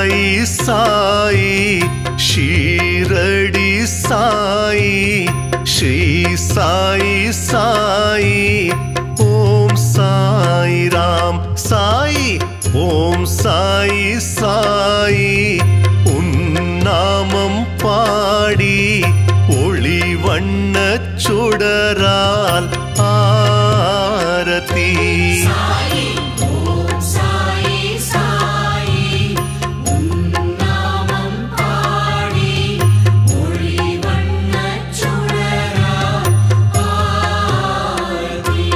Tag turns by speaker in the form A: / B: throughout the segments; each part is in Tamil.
A: சாயி சாயி ஷீரடி சாயி ஸ்ரீ சாயி சாயி ஓம் சாய் ராம் சாயி ஓம் சாய் சாயி உன் நாமம் பாடி ஒளி வண்ண சுடரால் ஆரதி
B: சாயி ஓம் சாயி சாயி உன் நாமம் பாடி ஒளி வண்ணச் சுடரா ஆரதி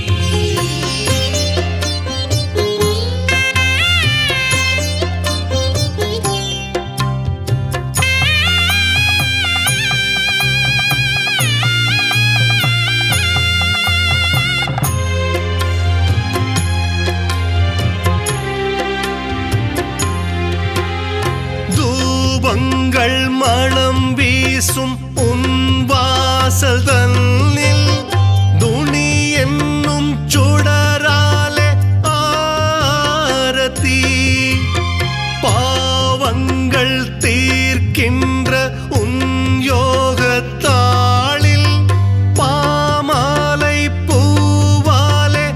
A: தூபங்கள் மணம் வீசும் உன் வாசல் தன்னில் துணி என்னும் சுடராலே ஆரதி பாவங்கள் தீர்க்கின்ற உன் யோகத்தாளில் பாமாலை பூவாலே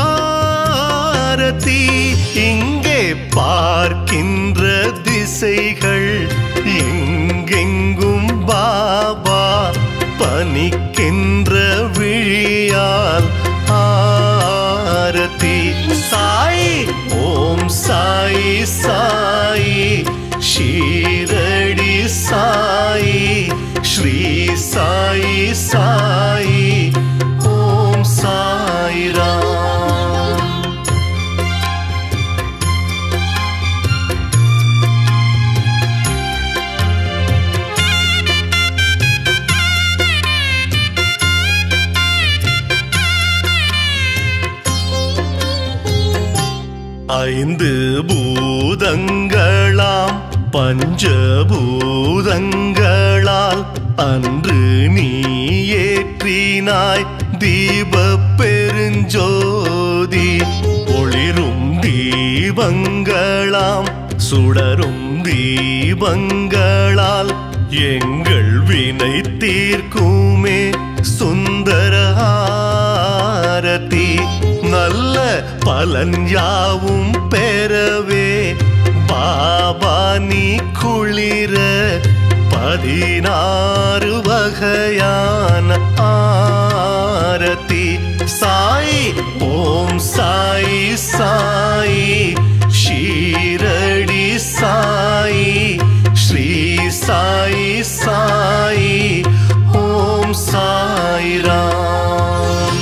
A: ஆரதி இங்கே பார்க்கின்ற திசைகள் எங்கெங்கும் பாபா பனிக்கின்ற விழியால் ஆரதி சாய் ஓம் சாய் சாய் ஷீரடி சாய் ஸ்ரீ சாய் சாய் ஓம் சாய் ராம் ஐந்து பூதங்களாம் பஞ்சபூதங்களால் அன்று நீ ஏற்றினாய் தீப பெருஞ்சோதி ஒளிரும் தீபங்களாம் சுடரும் தீபங்களால் எங்கள் வினை தீர்க்குமே சுந்தர ஆரதி நல்ல பலன் யாவும் பெறவே பாபா நீ குளிர பதினாறு வகையான ஆரதி சாய் ஓம் சாய் சாய் ஷீரடி சாய் ஸ்ரீ சாய் சாய் ஓம் சாய் ராம்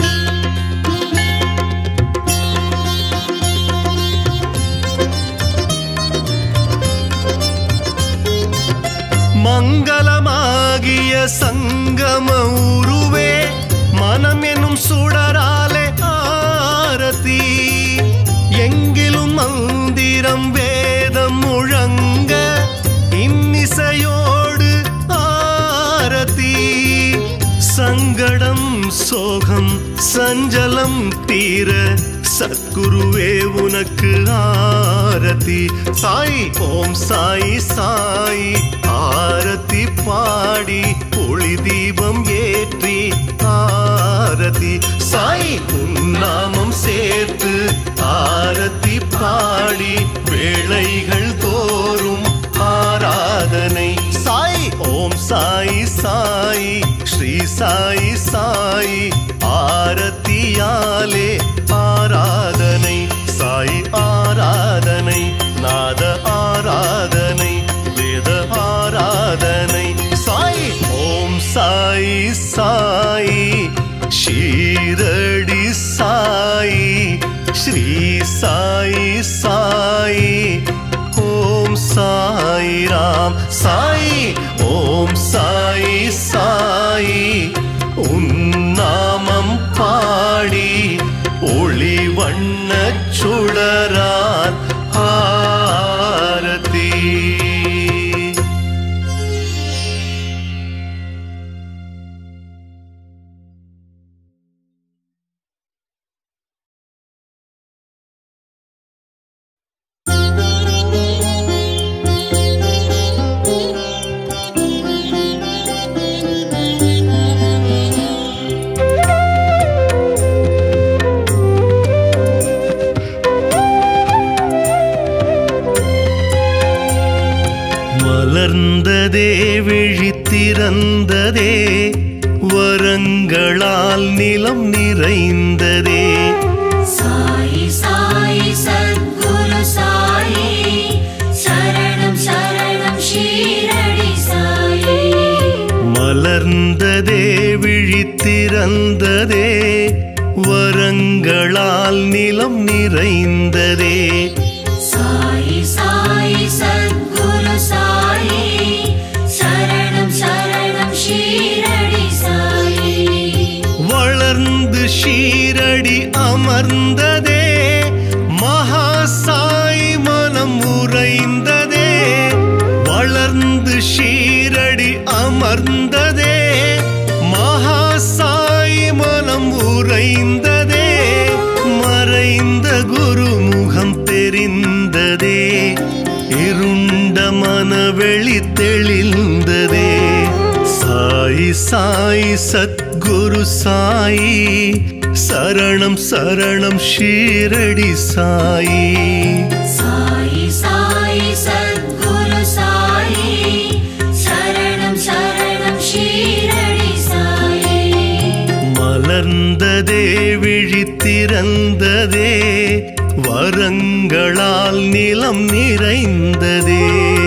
A: மங்களமாகிய சங்கம உருவே மனம் என்னும் சுடராலே ஆரதி எங்கிலும் மந்திரம் வேதம் முழங்க இன்னிசையோடு ஆரதி சங்கடம் சோகம் சஞ்சலம் தீர சத்குருவே உனக்கு ஆரதி சாய் ஓம் சாய் சாய் ஆரதி பாடி ஒளி தீபம் ஏற்றி ஆரதி சாய் உன் நாமம் சேர்த்து ஆரதி பாடி வேளைகள் தோறும் ஆராதனை சாய் ஓம் சாய் சாய் ஸ்ரீ சாய் சாய் ஆரத்தியாலே ஆராதனை சாய் ஆராதனை நாத ஆராதனை வேத ஆராதனை சாய் ஓம் சாய் சாய் ஷீரடி சாய் ஸ்ரீ சாய் சாய் ஓம் சாய் ராம் சாய் ஓம் சாய் சாய் உன் நாமம் பாடி ஒளி வண்ண சுடரால் ஆரதி திறந்ததே வரங்களால் நிலம் நிறைந்ததே
B: சாயி சாயி சத்குரு சாயி சரணம் சரணம் ஷீரடி சாயி
A: மலர்ந்ததே விழித்திறந்ததே வரங்களால் நிலம் நிறைந்ததே
B: சாயி சாயி சத்குரு சாயி சரணம் சரணம் ஷீரடி சாயி
A: வளர்ந்து ஷீரடி அமர்ந்ததே மகாசாய் மனம் உறைந்ததே வளர்ந்து ஷீரடி அமர்ந்ததே மகாசாய் மனம் உறைந்ததே மறைந்த குருமுகம் தெரிந்ததே இருண்ட மனவெளி தெளிந்ததே சாய் சாய் சத்குரு சாயி சரணம் சரணம் ஷீரடி சாயி
B: சாயி சாயி சத்குரு சாயி சரணம் சரணம் ஷீரடி சாயி
A: மலர்ந்ததே விழித்திறந்ததே வரங்களால் நிலம் நிறைந்ததே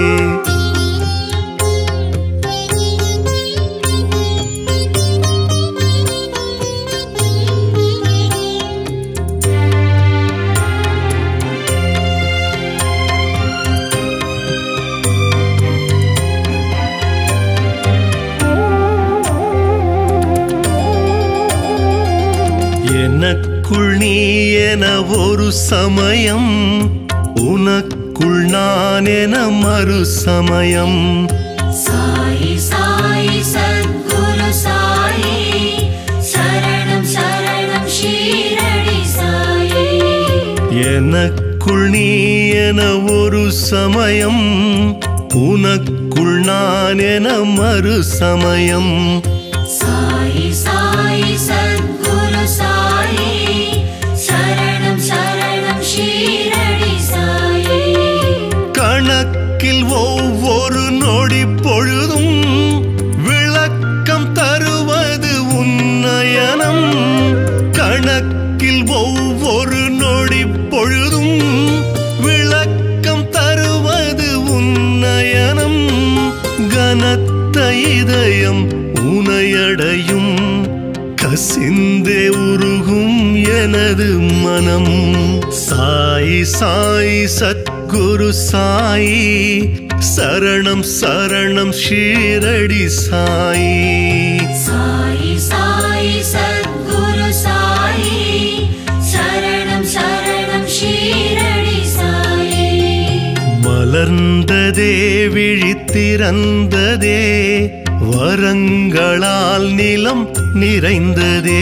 A: எனக்குள் நீ என ஒரு சமயம் உனக்குள் நான் என மறு சமயம்
B: சாயி சாயி சத்குரு சாயி சரணம் சரணம் ஷீரடி சாயி
A: எனக்குள் நீ என ஒரு சமயம் உனக்குள் நான் என மறு சமயம்
B: சாயி சாயி சத்குரு சாயி சரணம் சரணம் ஷீரடி சாயி
A: கணக்கில் ஒவ்வொரு நொடி பொழுதும் விளக்கம் தருவது உன்னயனம் கணக்கில் ஒவ்வொரு நொடி பொழுதும் விளக்கம் தருவது உன்னயனம் கனத்த இதயம் உனையடையும் கசிந்தே உருகும் எனது மனம் சாய் சாய் சத்குரு சாயி சரணம் சரணம் ஷீரடி சாயி
B: சாயி சாயி சத்குரு சாயி சரணம் சரணம் ஷீரடி சாயி
A: மலர்ந்ததே விழித்திறந்ததே வரங்களால் நிலம் நிறைந்ததே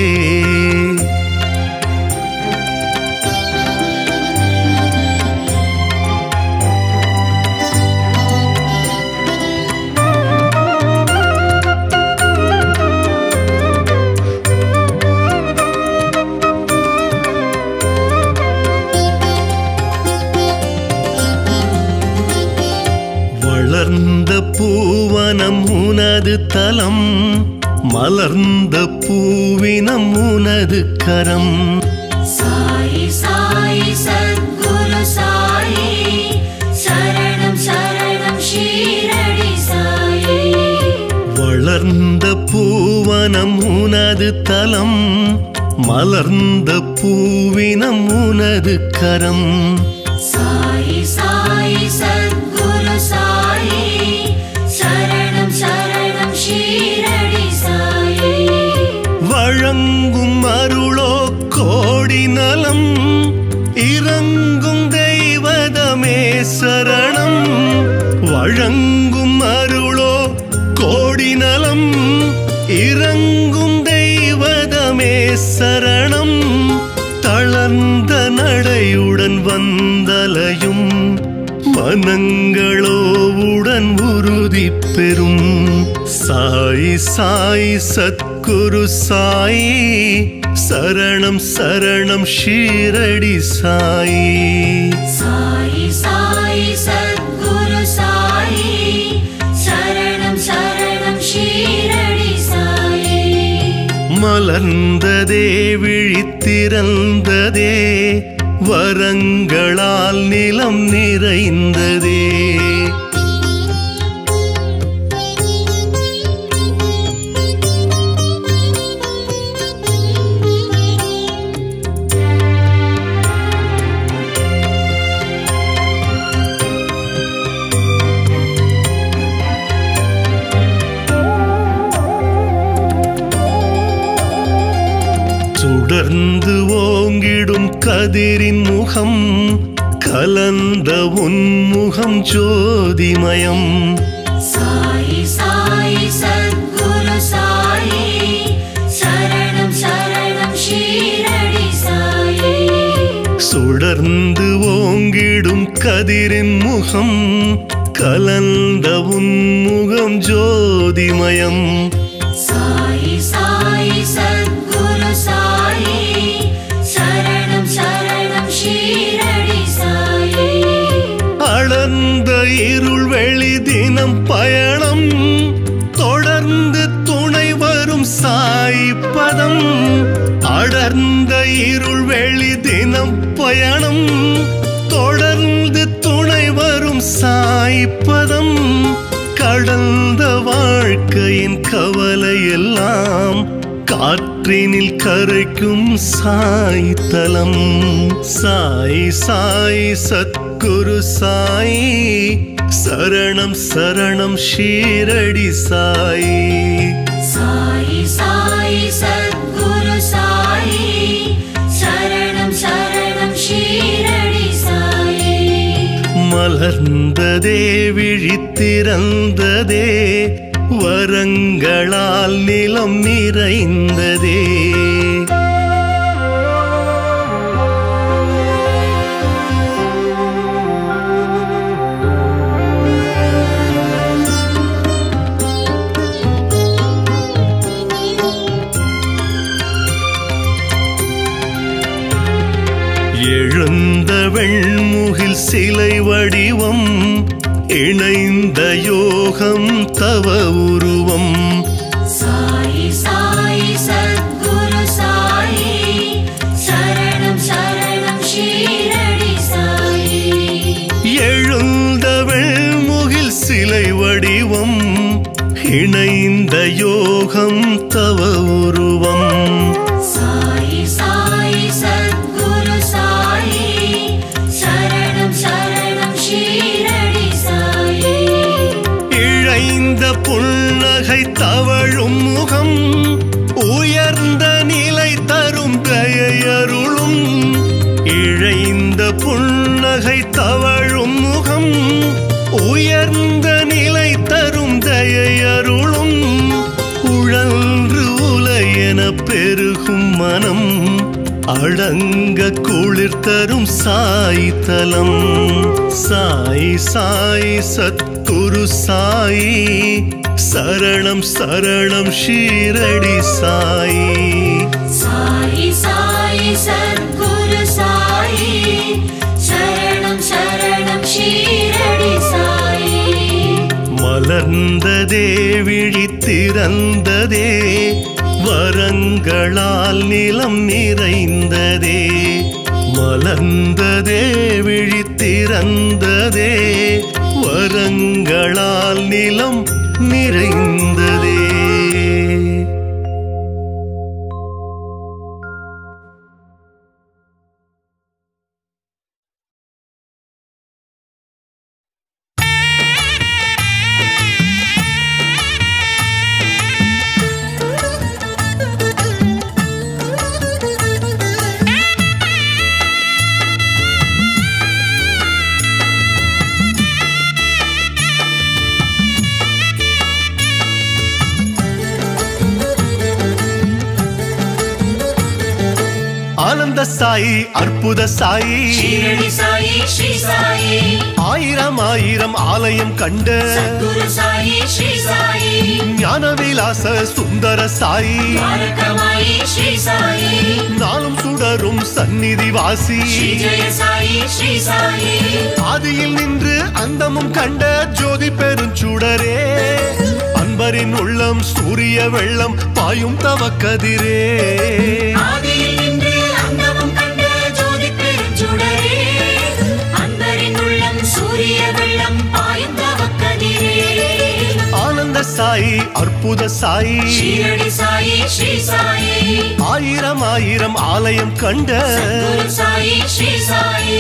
A: வளர்ந்த பூவனம் உனது தலம் மலர்ந்த பூவினம் உனது கரம்
B: சாயி சாயி சத்குரு சாயி சரணம் சரணம் ஷீரடி சாயி
A: வளர்ந்த பூவனம் உனது தலம் மலர்ந்த பூவினம் உனது கரம்
B: சாயி சாயி சத்குரு சாயி சரணம் சரணம் ஷீரடி சாயி
A: வழங்கும் அருளோ கோடி நலம் இறங்கும் தெய்வதமே சரணம் வழங்கும் அருளோ கோடி நலம் இறங்கும் தெய்வதமே சரணம் தளர்ந்த நடையுடன் வந்தலையும் மனங்களோ உடன் உறுதி பெறும் சாய் சாய் சத்குரு சாய் சரணம் சரணம் ஷீரடி சாய்
B: சாயி சாயி சத்குரு சாயி சரணம் சரணம் ஷீரடி
A: மலர்ந்ததே விழித்திறந்ததே வரங்களால் நிலம் நிறைந்ததே சுடர்ந்து ஓங்கிடும் கதிரின் முகம் கலந்த உன்முகம் ஜோதிமயம்
B: சாயி சாயி சத்குரு சாயி சரணம் சரணம் ஷீரடி சாயி
A: சுடர்ந்து ஓங்கிடும் கதிரின் முகம் கலந்த உன்முகம் ஜோதிமயம்
B: சாயி சாயி சத்குரு சாயி சரணம் சரணம் ஷீரடி சாயி
A: அளந்த இருள் வெளி தினம் பயணம் தொடர்ந்து துணை வரும் சாய் பதம் அடர்ந்த இருள் வெளி தினம் பயணம் தொடர்ந்து துணை வரும் சாய் பதம் கடந்த வாழ்க்கையின் கவலை எல்லாம் காற்றினில் கரைக்கும் சாய் தலம் சாய் சாய் சத்குரு சாய் சரணம் சரணம் ஷீரடி சாய்
B: சாயி சாயி சத்குரு சாயி சரணம் சரணம் ஷீரடி சாயி
A: மலர்ந்ததே விழித்திறந்ததே வரங்களால் நிலம் நிறைந்ததே எழுந்த வெண்முகில் சிலை வடிவம் இணைந்த யோகம் தவ உருவம்
B: சாயி சாயி சத்குரு சாயி சரணம் சரணம் ஷீரடி சாயி
A: எழுந்த வெண்முகில் சிலை வடிவம் இணைந்த யோகம் தவ உருவம்
B: சாயி சாயி சத்குரு சாயி சரணம் சரணம் ஷீரடி சாயி
A: இழைந்த புன்னகை தவழும் முகம் உயர்ந்த நிலை தரும் தயையருளும் இழைந்த புன்னகை தவழும் முகம் உயர்ந்த நிலை தரும் தயையருளும் உழன்று உலையென பெருகும் மனம் அடங்க குளிர் தரும் சாய் தலம் சாய் சாய் சத்குரு சாய் சரணம் சரணம் ஷீரடி சாய்
B: சாயி சாயி சத்குரு சாயி சரணம் சரணம் ஷீரடி சாயி
A: மலர்ந்ததே விழித்திறந்ததே வரங்களால் நிலம் நிறைந்ததே மலர்ந்ததே விழித்திறந்ததே வரங்களால் நிலம் நிறைந்ததே ஆனந்த சாயி அற்புத சாயி
B: ஷீரடி சாயி ஸ்ரீ சாயி
A: ஆயிரம் ஆயிரம் ஆலயம் கண்ட
B: சத்குரு சாயி ஸ்ரீ சாயி
A: ஞானவிலாச சுந்தர சாயி
B: துவாரகமாயி ஸ்ரீ சாயி
A: நாளும் சுடரும் சந்நிதி வாசி
B: ஸ்ரீ ஜெய சாயி ஸ்ரீ சாயி
A: ஆதியில் நின்று அந்தமும் கண்ட ஜோதி பெருஞ்சுடரே அன்பரின் உள்ளம் உள்ளம் சூரிய வெள்ளம் பாயும் தவக்கதிரே
B: ஆதியில் நின்று அந்தமும் கண்ட ஜோதி பெருஞ்சுடரே அன்பரின் உள்ளம் சூரிய வெள்ளம் பாயும் தவக்கதிரே
A: ஆனந்த சாயி அற்புத சாயி
B: ஷீரடி சாயி ஸ்ரீ சாயி
A: ஆயிரம் ஆயிரம் ஆலயம் கண்ட
B: குரு சாயி ஸ்ரீ சாயி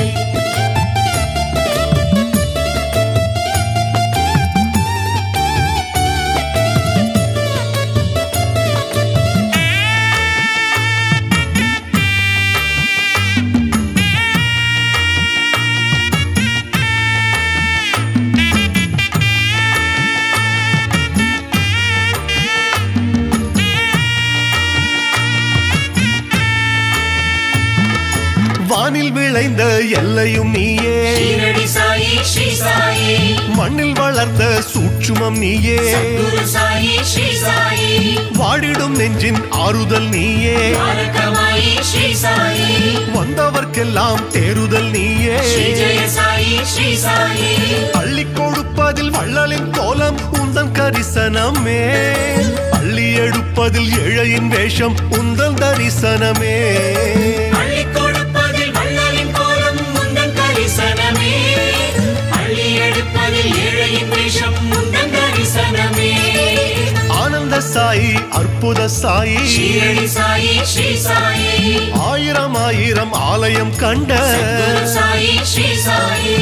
A: வானில் விளைந்த எல்லையும் நீயே
B: ஷீரடி சாயி ஸ்ரீ சாயி
A: மண்ணில் வளர்ந்த சூட்சுமம் நீயே
B: குரு சாயி ஸ்ரீ சாயி
A: வாடிடும் நெஞ்சின் ஆறுதல் நீயே
B: தாரகமாயி ஸ்ரீ சாயி
A: வந்தவர்க்கெல்லாம் தேறுதல் நீயே
B: ஸ்ரீ ஜெய சாயி ஸ்ரீ சாயி
A: அள்ளி கொடுப்பதில் வள்ளலின் கோலம் உந்தன் கரிசனமே அள்ளி எடுப்பதில் ஏழையின் வேஷம் உந்தன் தரிசனமே
B: அள்ளி கொடுப்பதில் வள்ளலின் கோலம் முந்தன் கரிசனமே அள்ளி எடுப்பதில் ஏழையின் வேஷம் முந்தன் தரிசனமே
A: ஆனந்த சாயி அற்புத சாயி
B: ஷீரடி சாயி ஸ்ரீ சாயி
A: ஆயிரம் ஆயிரம் ஆலயம் கண்ட
B: குரு சாயி ஸ்ரீ சாயி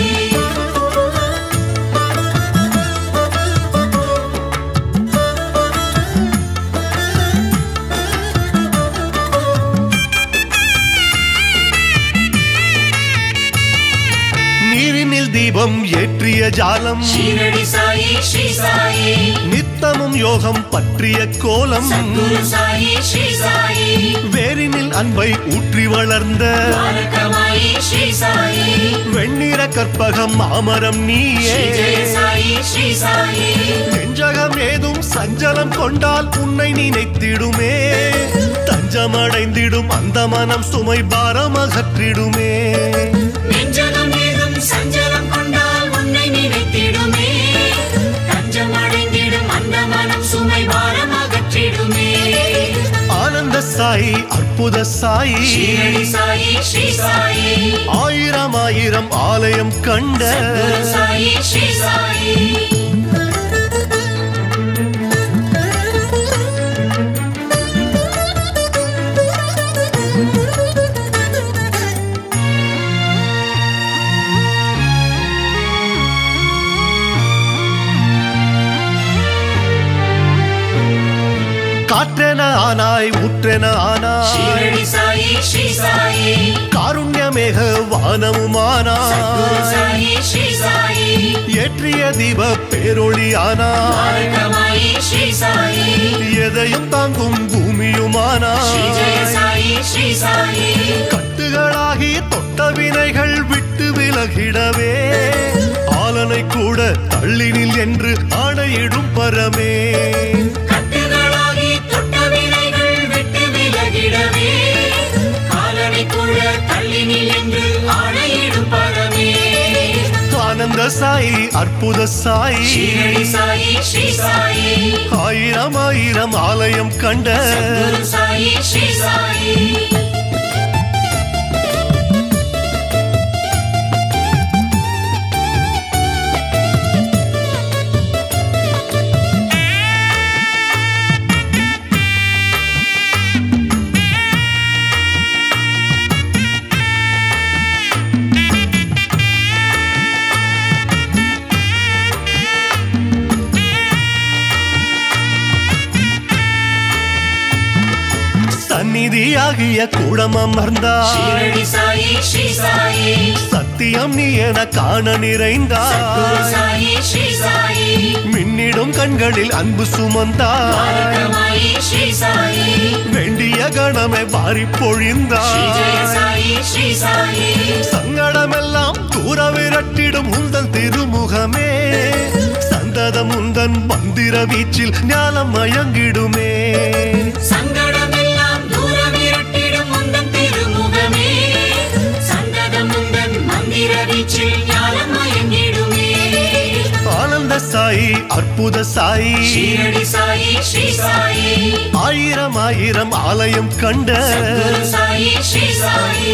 A: நீரினில் தீபம் ஏற்றிய ஜாலம்
B: ஷீரடி சாயி ஸ்ரீ சாயி
A: நித்தமும் யோகம் பற்றிய கோலம்
B: குரு சாயி ஸ்ரீ சாயி
A: வேரினில் அன்பை ஊற்றி வளர்ந்த
B: தாரகமாயி ஸ்ரீ சாயி
A: வெண்ணிற கற்பகம் மாமரம் நீயே
B: ஸ்ரீ ஜெய சாயி ஸ்ரீ சாயி
A: நெஞ்சகம் ஏதும் சஞ்சலம் கொண்டால் உன்னை நினைத்திடுமே தஞ்சமடைந்திடும் அந்த மனம் சுமை பாரம் அகற்றிடுமே
B: நெஞ்சகம் ஏதும் சஞ்சலம் கொண்டால் உன்னை நினைத்திடுமே தஞ்சம் அடைந்திடும் அந்த மனம் சுமை பாரம் அகற்றிடுமே
A: ஆனந்த சாயி அற்புத சாயி
B: ஷீரடி சாயி ஸ்ரீ சாயி
A: ஆயிரம் ஆயிரம் ஆலயம் கண்ட
B: குரு சாயி ஸ்ரீ சாயி
A: காற்றென ஆனாய் ஊற்றென ஆனாய்
B: ஷீரடி சாயி ஸ்ரீ சாயி
A: காருண்யமேக வானமுமானாய்
B: குரு சாயி ஸ்ரீ சாயி
A: ஏற்றிய தீப பேரொளி ஆனாய்
B: தாரகமாயி ஸ்ரீ சாயி
A: எதையும் தாங்கும்
B: ஸ்ரீ ஜெய
A: பூமியுமானாய்
B: சாயி ஸ்ரீ சாயி
A: கட்டுகளாகி தொட்ட வினைகள் விட்டு விலகிடவே ஆலனை கூட தள்ளினில் என்று ஆணையிடும் பரமே
B: கட்டுகளாகி தொட்ட வினைகள் விட்டு விலகிடவே காலனை கூட தள்ளினில் என்று ஆணையிடும் பரமே
A: ஆனந்த சாயி அற்புத சாயி
B: ஷீரடி சாயி ஸ்ரீ சாயி
A: ஆயிரம் ஆயிரம் ஆலயம் கண்ட
B: குரு சாயி ஸ்ரீ சாயி
A: சந்நிதியாகிய கூடம் அமர்ந்தாய்
B: ஷீரடி சாயி ஸ்ரீ சாயி
A: சத்தியம் நீ என காண
B: குரு
A: நிறைந்தாய்
B: சாயி ஸ்ரீ சாயி
A: மின்னிடும் கண்களில் அன்பு சுமந்தாய்
B: தாரகமாயி ஸ்ரீ சாயி
A: வேண்டிய கணமே வாரி
B: ஸ்ரீ ஜெய
A: பொழிந்தாய்
B: சாயி ஸ்ரீ சாயி
A: சங்கடமெல்லாம் தூர விரட்டிடும் உந்தன் திருமுகமே சந்ததம் உந்தன் மந்திர வீச்சில் ஞானம் மயங்கிடுமே
B: சங்கடமெல்லாம் தூர விரட்டிடும் முந்தன் திருமுகமே சந்ததம் முந்தன் மந்திர வீச்சில் ஞானம் மயங்கிடுமே
A: ஆனந்த சாயி அற்புத சாயி
B: ஷீரடி சாயி ஸ்ரீ சாயி
A: ஆயிரம் ஆயிரம் ஆலயம் கண்ட
B: குரு சாயி ஸ்ரீ சாயி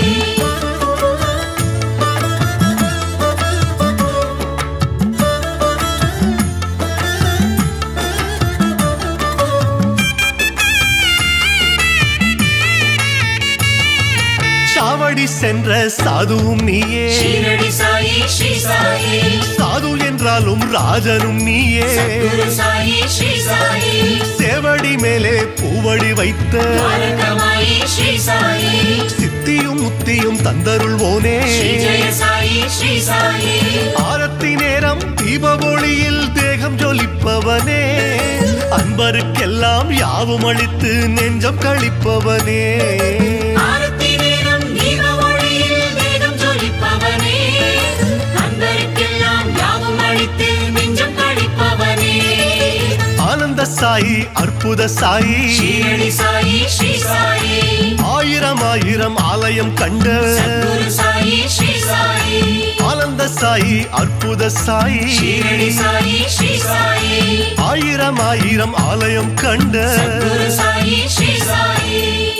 A: சாவடி சென்ற சாதுவும் நீயே
B: ஷீரடி சாயி ஸ்ரீ சாயி
A: சாது என்றாலும் ராஜனும் நீயே
B: குரு சாயி ஸ்ரீ சாயி
A: சேவடி மேலே பூவடி வைத்த
B: துவாரகமாயி ஸ்ரீ சாயி
A: சித்தியும் முத்தியும் தந்தருள்வோனே
B: ஸ்ரீ ஜெய சாயி ஸ்ரீ சாயி
A: ஆரத்தி நேரம் தீப ஒளியில் தேகம் ஜொலிப்பவனே அன்பருக்கெல்லாம் யாவும் அளித்து நெஞ்சம் கழிப்பவனே
B: ஆரத்தி நேரம் தீப ஒளியில் வேகம் ஜொலிப்பவனே அன்பருக்கெல்லாம் யாவும் அளித்து நெஞ்சம் கழிப்பவனே
A: ஆனந்த சாயி அற்புத சாயி
B: ஷீரடி சாயி ஸ்ரீ சாயி
A: ஆயிரம் ஆயிரம் ஆலயம் கண்ட
B: சத்குரு சாயி ஸ்ரீ சாயி
A: ஆனந்த சாயி அற்புத சாயி
B: ஷீரடி சாயி ஸ்ரீ சாயி
A: ஆயிரம் ஆயிரம் ஆலயம் கண்ட
B: சத்குரு சாயி ஸ்ரீ சாயி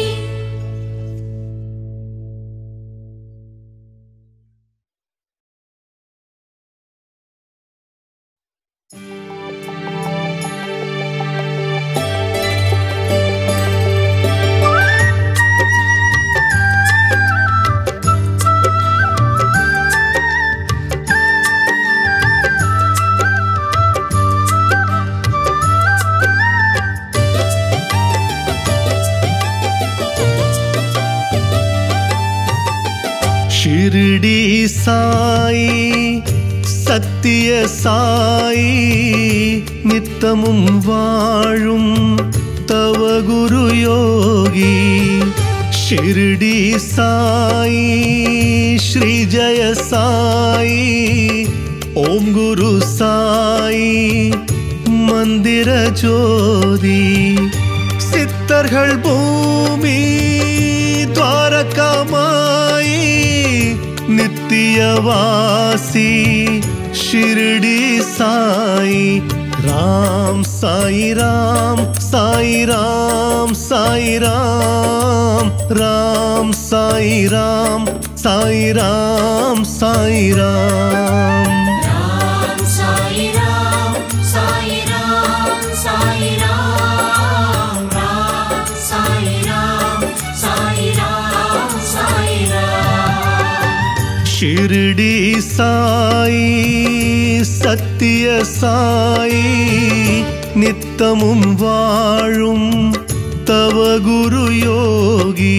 A: ஷிரடி சாயி சத்திய சாயி நித்தமும் வாழும் தவ குரு யோகி ஷிரடி சாயி ஸ்ரீ ஜய சாயி ஓம் குரு சாயி மந்திர ஜோதி சித்தர்கள் பூமி துவாரகமாயி நித்தியவாசி ஷிரடி சாய் ராம் சாய் ராம் சாய் ராம் சாய் ராம் ராம் சாய் ராம் சாய் ராம் சாய் ராம்
B: ராம் சாய் ராம் சாய் ராம் சாய் ராம் ராம் சாய் ராம் சாய் ராம் சாய் ராம்
A: ஷிரடி சாய் சத்திய சாய் நித்தமும் வாழும் தவ குரு யோகி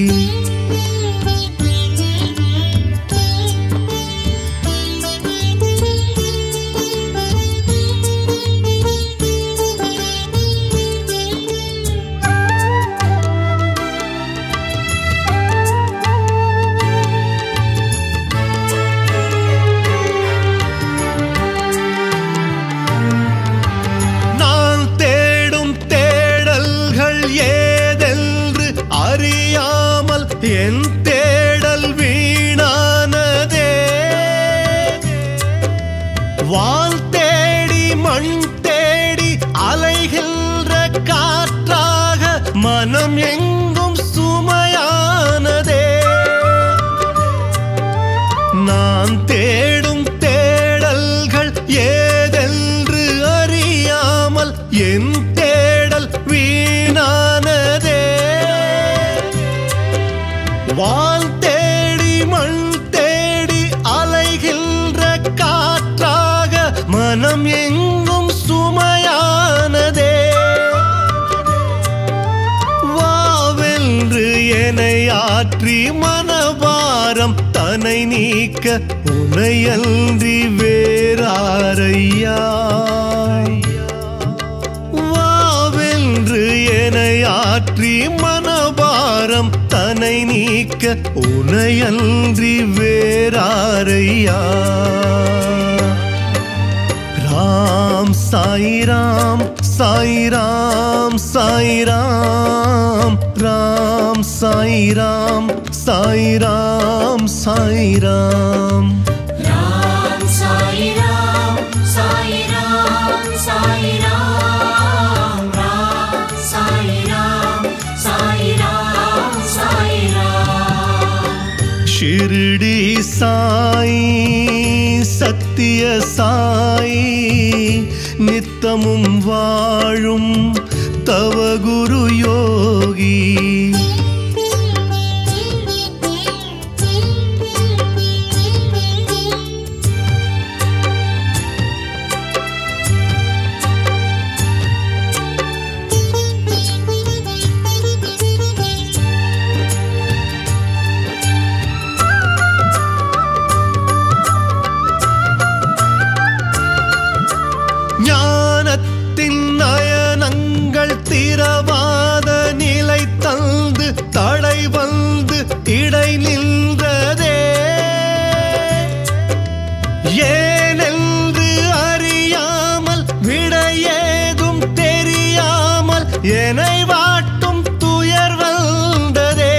A: நான் தேடும் தேடல்கள் ஏதென்று அறியாமல் என் தேடல் வீணானதே வால் தேடி மண் தேடி அலைகின்ற காற்றாக மனம் எங்கும் சுமையானதே நான் தேடும் தேடல்கள் ஏதென்று அறியாமல் என் தேடல் வீணானதே வால் தேடி மண் தேடி அலைகின்ற காற்றாக மனம் எங்கும் சுமையானதே வாவென்று என்னை ஆற்றி மனபாரம் தனை நீக்க உனையன்றி வேறாரையா வாவென்று என்னை ஆற்றி மனபாரம் தனை நீக்க உனையன்றி வேறாரையா ராம் சாய் ராம் சாய் ராம் சாய் ராம் ராம் சாய் ராம் சாய் ராம் சாய் ராம்
B: ராம் சாய் ராம் சாய் ராம்
A: சத்திய சாயி நித்தமும் வாழும் தவ குரு யோகி ஞானத்தின் நயனங்கள் திறவாத நிலை தந்து தடை வந்து இடை நின்றதே ஏனென்று அறியாமல் விடையேதும் தெரியாமல் என்னை வாட்டும் துயர் வந்ததே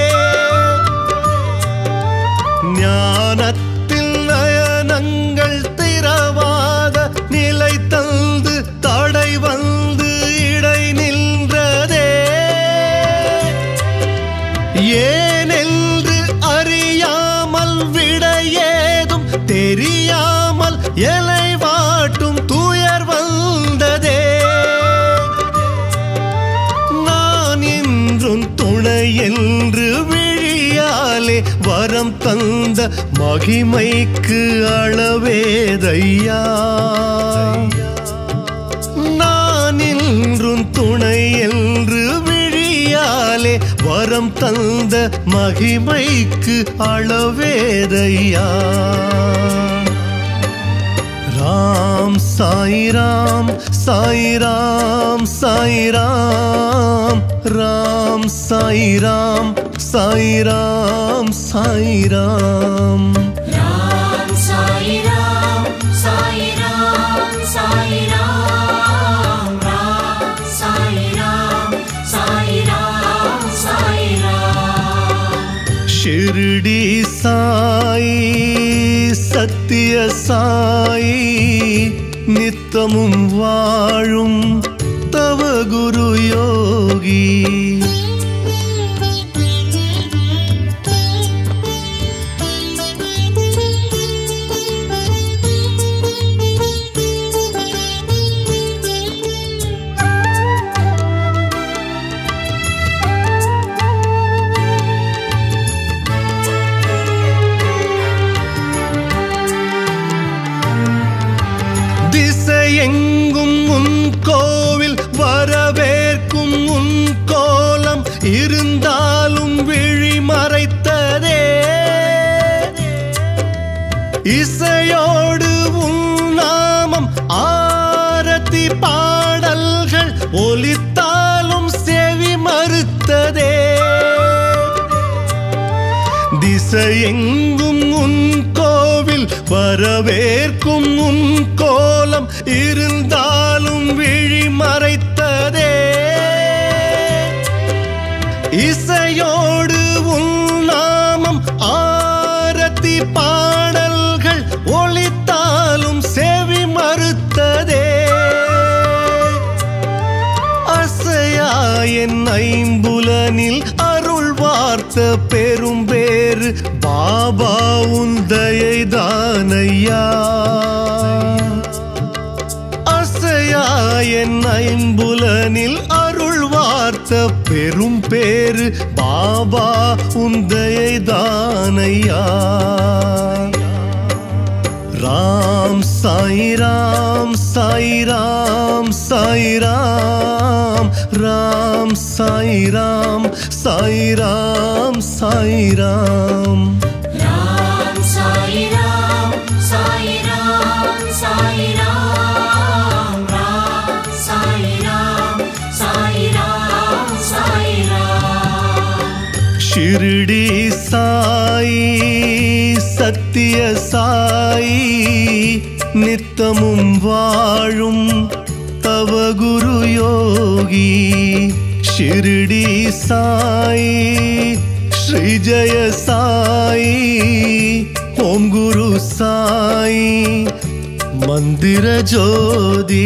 A: ஞானத்தில் நயனங்கள் திறவாத நிலை தந்து தடை வந்து இடை நின்றதே ஏனென்று அறியாமல் விடையேதும் தெரியாமல் எலை வாட்டும் துயர் வந்ததே நான் என்றும் துணை என்று விழியாலே வரம் தந்த மகிமைக்கு அளவேதையா நான் என்றும் துணை என்று விழியாலே வரம் தந்த மகிமைக்கு அளவேதையா ராம் சாய் ராம் சாய் ராம் சாய் ராம் ராம் சாய் ராம் சாய் ராம் சாய் ராம்
B: ராம் சாய் ராம் சாய் ராம் சாய் ராம் ராம் சாய் ராம் சாய் ராம் சாய் ராம்
A: ஷிர்டி சாய் சத்திய சாய் நித்தமும் வாழும் தவ குரு யோகி திசையெங்கும் உன் கோவில் வரவேற்கும் உன் கோலம் இருந்தாலும் விழி மறைத்ததே இசையோடு உன் நாமம் ஆரத்தி பாடல்கள் ஒலித்தாலும் செவி மறுத்ததே திசையெங்கும் உன் கோவில் வரவேற்கும் உன் கோலம் இருந்தாலும் விழி மறைத்ததே இசையோடு உன் நாமம் ஆரத்தி பாடல்கள் ஒலித்தாலும் செவி மறுத்ததே அசையா என் ஐம்புலனில் அருள் வார்த்த பெரும் பேரு பாபா உந்தையை தானையா அசையா என் ஐம்புலனில் அருள் வார்த்த பெரும் பேரு பாபா உந்தையை தானையா ராம் சாய் ராம் சாய் ராம் சாய் ராம் ராம் சாய் ராம் சாய் ராம் சாய் ராம்
B: ராம் சாய் ராம் சாய் ராம் சாய் ராம் ராம் சாய் ராம் சாய் ராம் சாய் ராம்
A: ஷிர்டி சாய் சத்திய சாய் நித்தமும் வாழும் தவ குரு யோகி ஷிர்டி சாய் ஸ்ரீ ஜய சாய் ஓம் குரு சாய் மந்திர ஜோதி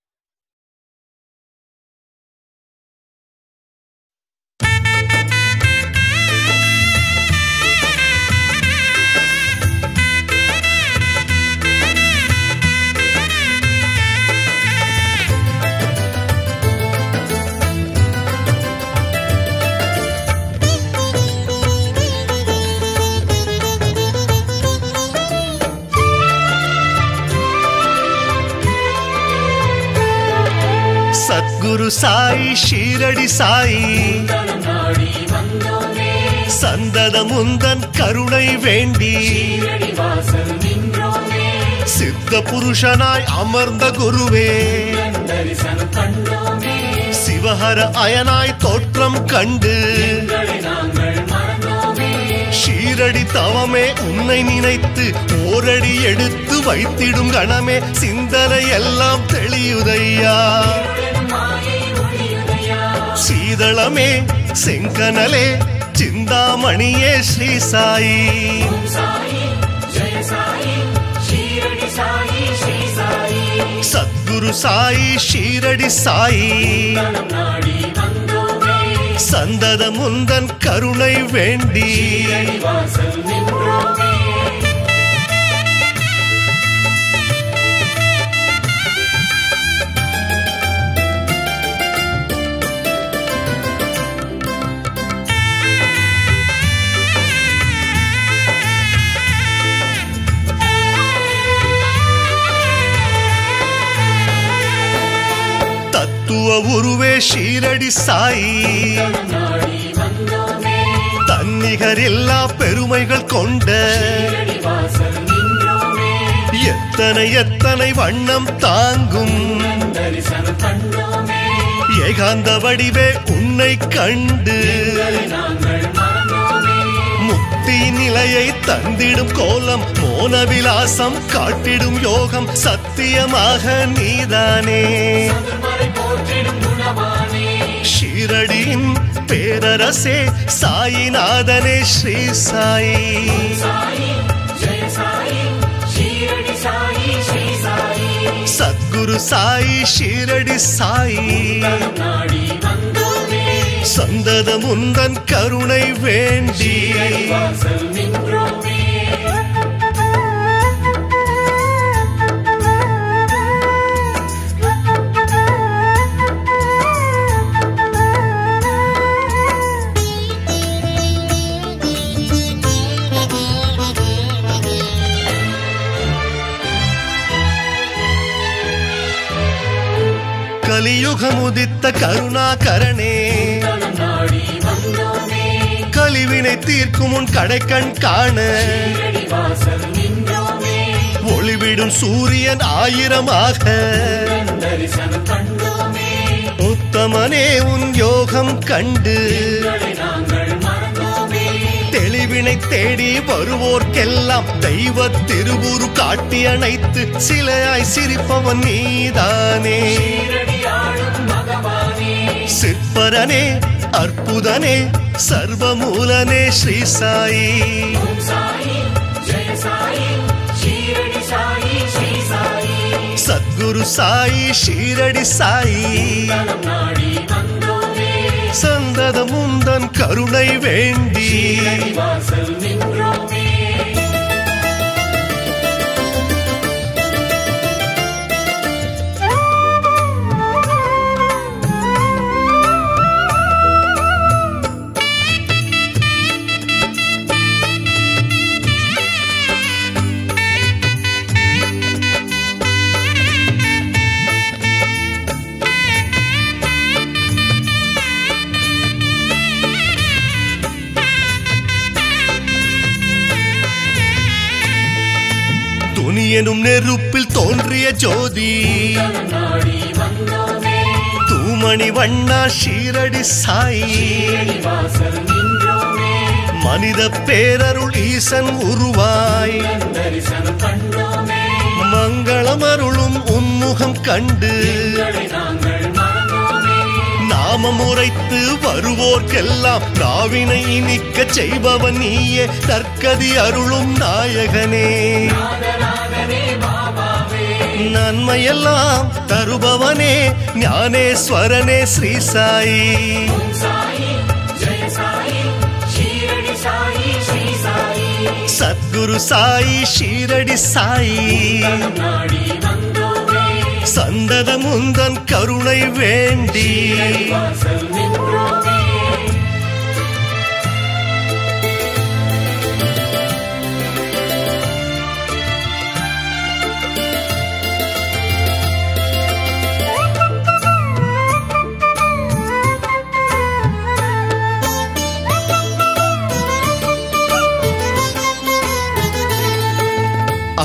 C: Thank
A: சாயி ஷீரடி சாயி
B: தலம் நாடி வந்தோமே
A: சந்தத முந்தன் கருணை வேண்டி
B: ஷீரடி வாசல் நின்றோமே
A: சித்த புருஷனாய் அமர்ந்த குருவே
B: தன் தரிசனம் கண்டோமே
A: சிவஹர அயனாய் தோற்றம் கண்டு
B: எங்களை நாங்கள் மறந்தோமே
A: ஷீரடி தவமே உன்னை நினைத்து ஓரடி எடுத்து வைத்திடும் கணமே சிந்தனை எல்லாம் தெளியுதையா
B: இருளின் மாயை ஒளியுதையா
A: சீதளமே செங்கனலே சிந்தாமணியே ஸ்ரீ சாயி
B: ஓம் சாயி ஜெய சாயி ஷீரடி சாயி ஸ்ரீ சாயி
A: சத்குரு சாயி ஷீரடி சாயி
B: தலம் நாடி வந்தோமே
A: சந்தத முந்தன் கருணை வேண்டி
B: ஷீரடி வாசல் நின்றோமே
A: தத்துவ உருவே ஷீரடி சாயி
B: தலம் நாடி வந்தோமே
A: தன்னிகரில்லா பெருமைகள் கொண்ட
B: ஷீரடி வாசல் நின்றோமே
A: எத்தனை எத்தனை வண்ணம் தாங்கும்
B: தன் தரிசனம் கண்டோமே
A: ஏகாந்த வடிவே உன்னை கண்டு
B: எங்களை நாங்கள் மறந்தோமே
A: முக்தி நிலையை தந்திடும் கோலம் மோனவிலாசம் காட்டிடும் யோகம் சத்தியமாக நீதானே
B: சதுர்மறை போற்றிடும் குணவானே
A: ஷீரடியின் பேரரசே சாயிநாதனே ஸ்ரீ சாயி
B: சாயி ஜெய சாயி ஷீரடி சாயி ஸ்ரீ சாயி
A: சத்குரு சாயி ஷீரடி சாயி
B: தலம் நாடி வந்தோமே
A: சந்தத முந்தன் கருணை வேண்டி
B: ஷீரடி வாசல் நின்றோமே
A: கலியுகமுதித்த கருணாகரனே
B: தலம் நாடி வந்தோமே
A: கலிவினை தீர்க்கும் உன் கடைக்கண் காண
B: ஷீரடி வாசல் நின்றோமே
A: ஒளிவிடும் சூரியன் ஆயிரமாக
B: தன் தரிசனம் கண்டோமே
A: உத்தமனே உன் யோகம் கண்டு
B: எங்களை நாங்கள் மறந்தோமே
A: தெளிவினை தேடி வருவோர்க்கெல்லாம் தெய்வ திருவுரு காட்டி அணைத்து சிலையாய் சிரிப்பவன் நீதானே
B: ஷீரடி ஆளும் பகவானே
A: சிற்பரனே அற்புதனே சர்வமூலனே ஸ்ரீ சாயி
B: ஓம் சாயி ஜெய சாயி ஷீரடி சாயி ஸ்ரீ சாயி
A: சத்குரு சாயி ஷீரடி சாயி
B: தலம் நாடி வந்தோமே
A: சந்தத முந்தன் கருணை வேண்டி
B: ஷீரடி வாசல் நின்றோமே
A: துணி எனும் நெருப்பில் தோன்றிய ஜோதி
B: தலம் நாடி வந்தோமே
A: தூமணி வண்ணா ஷீரடி சாயி
B: ஷீரடி வாசல் நின்றோமே
A: மனித பேரருள் ஈசன் உருவாய்
B: தன் தரிசனம் கண்டோமே
A: மங்களம் அருளும் உன்முகம் கண்டு
B: எங்களை நாங்கள் மறந்தோமே
A: நாமம் உரைத்து வருவோர்க்கெல்லாம் நாவினை இனிக்க செய்பவன் நீயே நற்கதி அருளும் நாயகனே
B: நாதநாதனே பாபாவே
A: நன்மையெல்லாம் தருபவனே ஞானேஸ்வரனே ஸ்ரீ சாயி
B: ஓம் சாயி ஜெய சாயி ஷீரடி சாயி ஸ்ரீ சாயி
A: சத்குரு சாயி ஷீரடி சாயி
B: தலம் நாடி வந்தோமே
A: சந்தத முந்தன் கருணை வேண்டி
B: ஷீரடி வாசல் நின்றோமே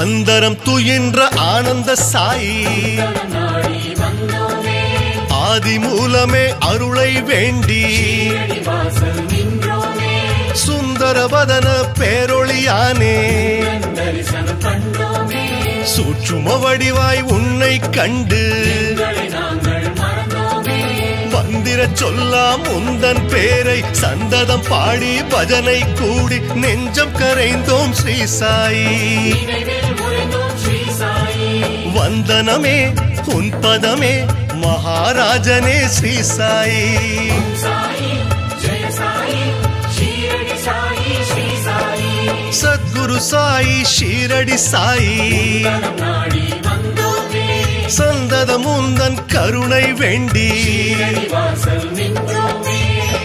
A: அந்தரம் துயின்ற ஆனந்த சாயி
B: நாடி வந்தோமே
A: ஆதி மூலமே அருளை வேண்டி
B: ஷீரடி வாசல் நின்றோமே
A: சுந்தரவதன பேரொளியானே
B: தரிசனம் கண்டோமே
A: சூற்றும வடிவாய் உன்னை கண்டு
B: உங்களை நாங்கள் மறந்தோமே
A: வந்திர சொல்லாம் உந்தன் பேரை சந்ததம் பாடி பஜனை கூடி நெஞ்சம் கரைந்தோம் ஸ்ரீ சாயி
B: நினைவில் உறைந்தோம் ஸ்ரீ சாயி
A: வந்தனமே உன் பதமே மகாராஜனே ஸ்ரீ சாயி
B: சாயி ஜெய சாயி ஷீரடி சாயி ஸ்ரீ சாயி
A: சத்குரு சாயி ஷீரடி சாயி
B: தனம் நாடி வந்தோமே
A: சந்ததம் உந்தன் கருணை வேண்டி
B: ஷீரடி வாசல் நின்றோமே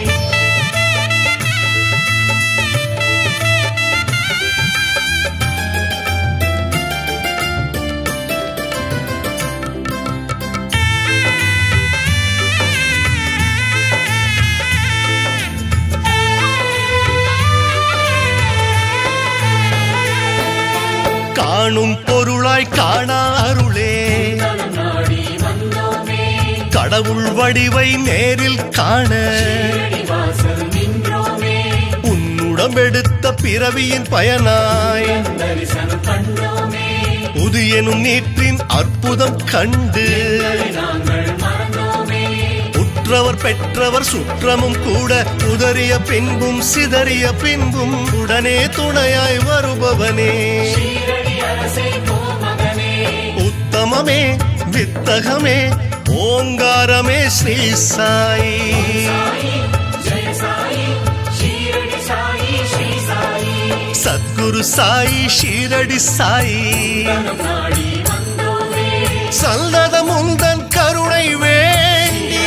A: காணும் பொருளாய் காணா அருளே
B: தனம் நாடி வந்தோமே
A: கடவுள் வடிவை நேரில் காண
B: ஷீரடி வாசல் நின்றோமே
A: உன்னுடம்பெடுத்த பிறவியின் பயனாய்
B: தரிசனம் கண்டோமே
A: புதியனும் நீற்றின் அற்புதம் கண்டு
B: நாங்கள் மறந்தோமே
A: உற்றவர் பெற்றவர் சுற்றமும் கூட உதறிய பின்பும் சிதறிய பின்பும் உடனே துணையாய் வருபவனே
B: ஷீரடி அரசே கோமகனே
A: உத்தமமே வித்தகமே ஓங்காரமே ஸ்ரீ சாயி
B: சாயி ஜெய சாயி ஷீரடி சாயி ஸ்ரீ சாயி
A: சத்குரு சாயி ஷீரடி சாயி
B: தனம் நாடி வந்தோமே
A: சல்லதம் உந்தன் கருணை வேண்டி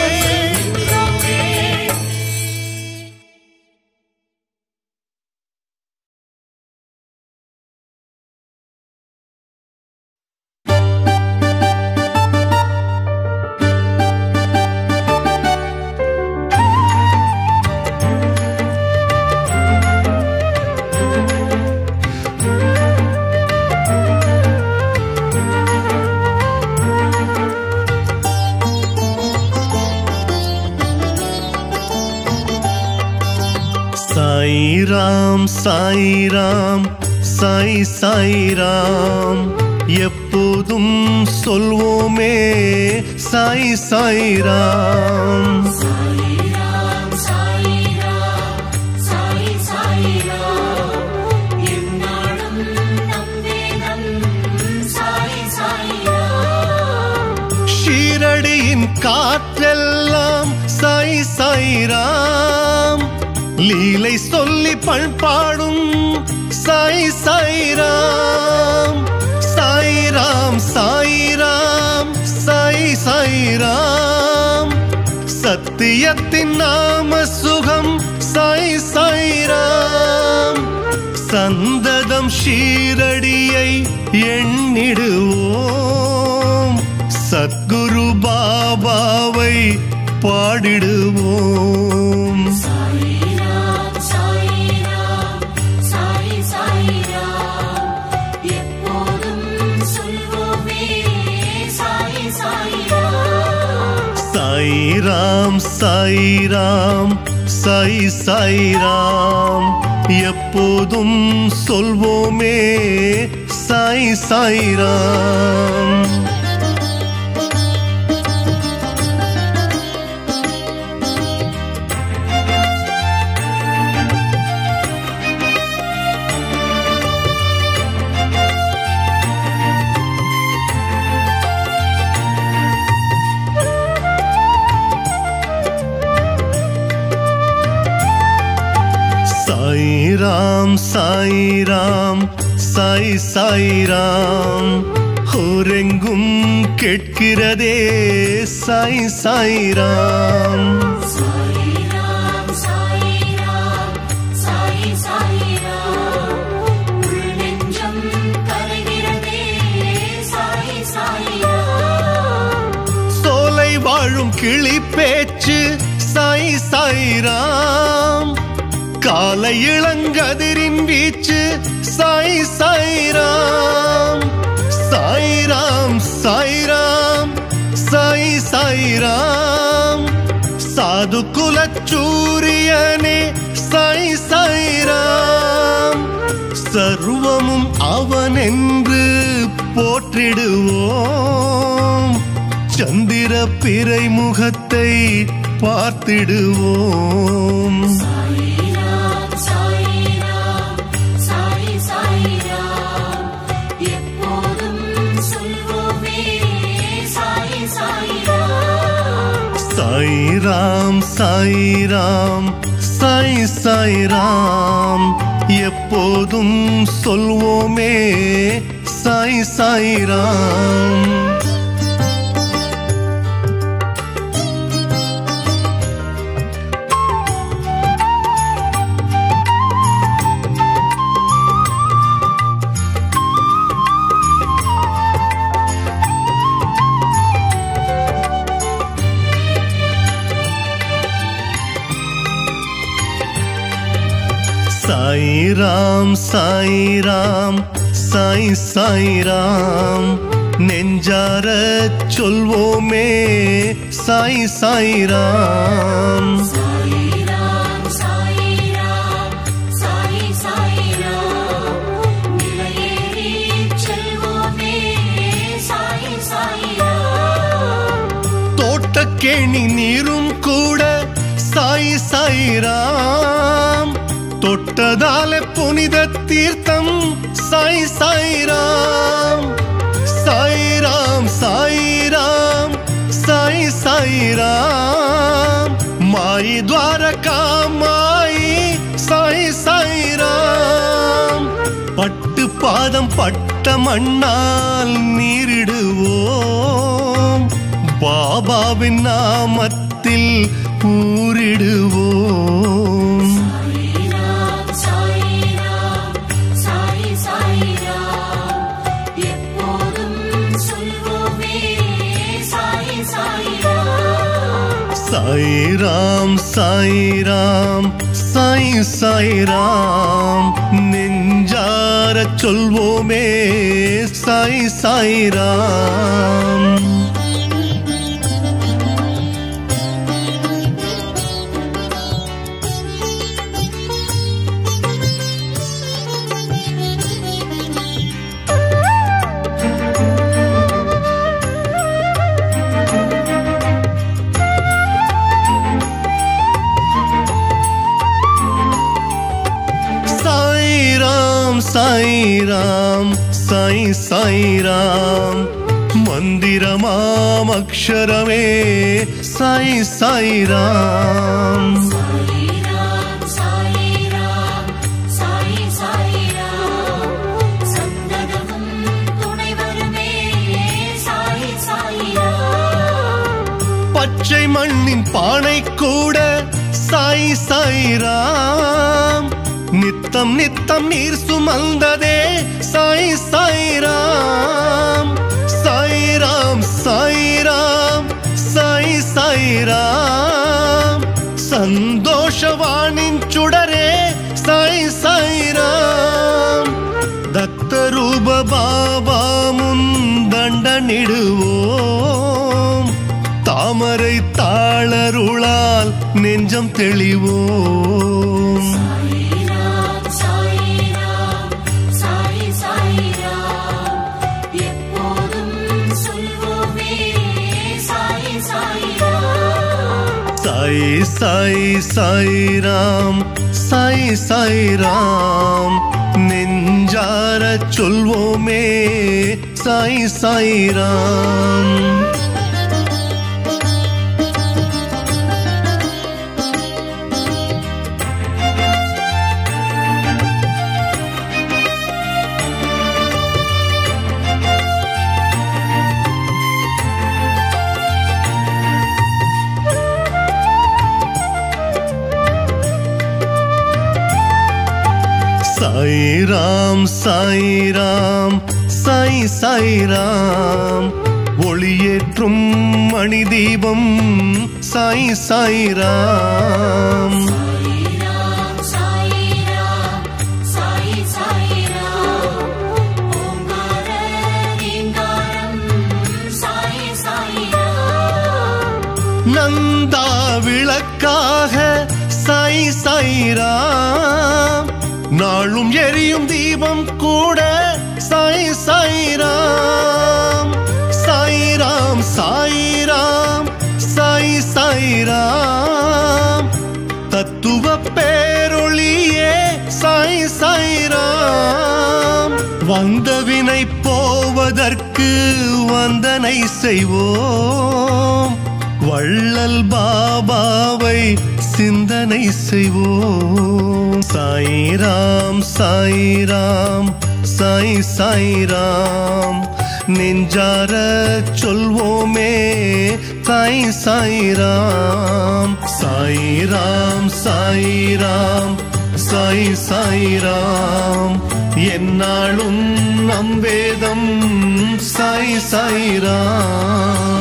A: சாய்ராம் சாய்ராம் சாய் சாய்ராம் எப்போதும் சொல்வோமே சாய் சாய்ராம்
B: சாயிராம் சாயிராம் சாயி சாயிராம் எந்நாளும் நம் வேதம் சாயி சாயிராம்
A: ஷீரடியின் காற்றெல்லாம் சாய் சாய்ராம் லீலை சொல்லி பண்பாடும் சாய் சாய்ராம் சாய்ராம் சாய்ராம் சாய் சாய்ராம் சத்தியத்தின் நாம சுகம் சாய் சாய்ராம் சந்ததம் ஷீரடியை எண்ணிடுவோம் சத்குரு பாபாவை பாடிடுவோம்
B: சாயிராம் சாயிராம் சாயி சாயிராம் எப்போதும் சொல்வோமே சாயி சாயிராம்
A: சாய்ராம் சாய்ராம் சாய் சாய்ராம் எப்போதும் சொல்வோமே சாய் சாய்ராம் சாய்ராம் சாய்ராம் சாய் சாய்ராம் ஹோரெங்கும் கேட்கிறதே சாய் சாய்ராம்
B: சாயிராம் சாயிராம் சாயி சாயிராம் உள் நெஞ்சம் கரைகிறதே சாயி சாயிராம்
A: சோலை வாழும் கிளி பேச்சு சாய் சாய்ராம் காலை இளங்கதிரின் வீச்சு சாய் சாய்ராம் சாய்ராம் சாய்ராம் சாய் சாய்ராம் சாது குலச்சூரியனே சாய் சாய்ராம் சர்வமும் அவனென்று போற்றிடுவோம் சந்திர பிறை முகத்தை பார்த்திடுவோம்
B: சாயிராம் சாயிராம் சாய் சாயிராம் எப்போதும் சொல்வோமே சாய் சாயிராம்
A: சாய்ராம் சாய்ராம் சாய் சாய்ராம் எப்போதும் சொல்வோமே சாய் சாய்ராம் சாய்ராம் சாய்ராம் சாய் சாய்ராம் நெஞ்சார சொல்வோமே சாய் சாய்ராம்
B: சாயிராம் சாயிராம் சாய் சாயிராம் நிலையேறி செல்வோமே சாய் சாயிராம்
A: தோட்டக்கேணி நீரும் கூட சாய் சாய்ராம் தொட்டதால புனித தீர்த்தம் சாய் சாய்ராம் சாய்ராம் சாய்ராம் சாய் சாய்ராம் மாயி துவாரகா மாயி சாய் சாய்ராம் பட்டு பாதம் பட்ட மண்ணால் நீரிடுவோம் பாபாவின் நாமத்தில் ஊரிடுவோம்
B: சாயிராம் சாயிராம் சாய் சாயிராம் எப்போதும் சொல்வோமே சாய் சாயிராம்
A: சாய்ராம் சாய்ராம் சாய் சாய்ராம் நெஞ்சார சொல்வோமே சாய் சாய்ராம் சாய்ராம் சாய்ராம் சாய் சாய்ராம் மந்திரமாம் அக்ஷரமே சாய் சாய்ராம்
B: சாயிராம் சாயிராம் சாய் சாயிராம் சந்ததமும் துணை வருமே சாய் சாயிராம்
A: பச்சை மண்ணின் பானை கூட சாய் சாய்ராம் நித்தம் நித்தம் நீர் சுமந்ததே சாய் சாய்ராம் சாய்ராம் சாய்ராம் சாய் சாய்ராம் சந்தோஷவானின் சுடரே சாய் சாய்ராம் தத்தரூப பாபா முந்தண்டனிடுவோம் தாமரை தாளருளால் நெஞ்சம் தெளிவோம்
B: சாயிராம் சாயிராம் சாய் சாயிராம் எப்போதும் சொல்வோமே சாய் சாயிராம்
A: சாய் சாய் சாய்ராம் சாய் சாய்ராம் நெஞ்சார சொல்வோமே சாய் சாய்ராம் சாய்ராம் சாய்ராம் சாய் சாய்ராம் ஒளியேற்றும் மணி தீபம் சாய் சாய்ராம்
B: சாயிராம் சாயிராம்
A: நமக்காக சாய் சாய்ராம் நாளும் எரியும் தீபம் கூட சாய் சாய்ராம் சாய்ராம் சாய்ராம் சாய் சாய்ராம் தத்துவ பேரொளியே சாய் சாய்ராம் வந்த வினை போவதற்கு வந்தனை செய்வோம் வள்ளல் பாபாவை சிந்தனை செய்வோம் சாய்ராம் சாய்ராம் சாய் சாய்ராம் நெஞ்சார சொல்வோமே சாய் சாய்ராம் சாய்ராம் சாய்ராம் சாய் சாய்ராம் என்னாலும் நம் வேதம் சாய் சாய்ராம்